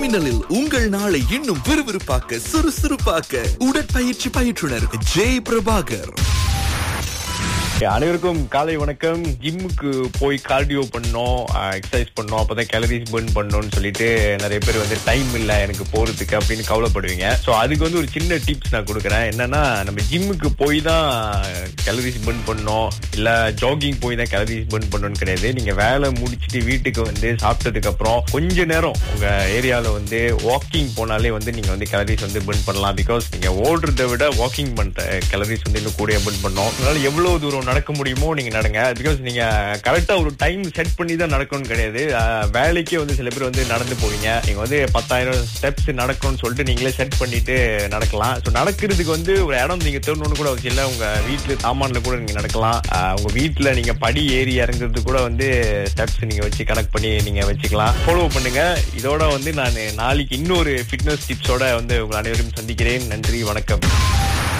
மின்னலில் உங்கள் நாளை இன்னும் விறுவிறுப்பாக்க சுறுசுறுப்பாக்க உடற்பயிற்சி பயிற்றுனர் ஜெய் பிரபாகர் அனைவருக்கும் காலை வணக்கம் ஜிம்முக்கு போய் கார்டியோ பண்ணோம் எக்ஸசைஸ் பண்ணோம் அப்பதான் கேலரிஸ் பர்ன் பண்ணணும்னு சொல்லிட்டு நிறைய பேர் வந்து டைம் இல்ல எனக்கு போறதுக்கு அப்படின்னு கவலைப்படுவீங்க சோ அதுக்கு வந்து ஒரு சின்ன டிப்ஸ் நான் கொடுக்குறேன் என்னன்னா நம்ம ஜிம்முக்கு போய் தான் கேலரிஸ் பர்ன் பண்ணோம் இல்ல ஜாகிங் போய் தான் கேலரிஸ் பர்ன் பண்ணணும்னு கிடையாது நீங்க வேலை முடிச்சிட்டு வீட்டுக்கு வந்து சாப்பிட்டதுக்கு அப்புறம் கொஞ்ச நேரம் உங்க ஏரியால வந்து வாக்கிங் போனாலே வந்து நீங்க வந்து கேலரிஸ் வந்து பர்ன் பண்ணலாம் பிகாஸ் நீங்க ஓடுறதை விட வாக்கிங் பண்ற கேலரிஸ் வந்து இன்னும் கூட பர்ன் பண்ணோம் அதனால எவ்வளவு தூரம் நடக்க முடியுமோ நீங்க நடங்க பிகாஸ் நீங்க கரெக்டா ஒரு டைம் செட் பண்ணி தான் நடக்கணும்னு கிடையாது அஹ், வேலைக்கே வந்து சில பேர் வந்து நடந்து போவீங்க நீங்க வந்து பத்தாயிரம் ஸ்டெப்ஸ் நடக்கணும்னு சொல்லிட்டு நீங்களே செட் பண்ணிட்டு நடக்கலாம் ஸோ நடக்கிறதுக்கு வந்து ஒரு இடம் நீங்க தேடணும்னு கூட அவசியம் இல்லை உங்க வீட்டுல சாமான்ல கூட நீங்க நடக்கலாம் அஹ், உங்க வீட்டுல நீங்க படி ஏறி இறங்குறது கூட வந்து ஸ்டெப்ஸ் நீங்க வச்சு கனெக்ட் பண்ணி நீங்க வச்சுக்கலாம் ஃபாலோ பண்ணுங்க இதோட வந்து நான் நாளைக்கு இன்னொரு ஃபிட்னஸ் டிப்ஸோட வந்து உங்க அனைவரும் சந்திக்கிறேன் நன்றி வணக்கம்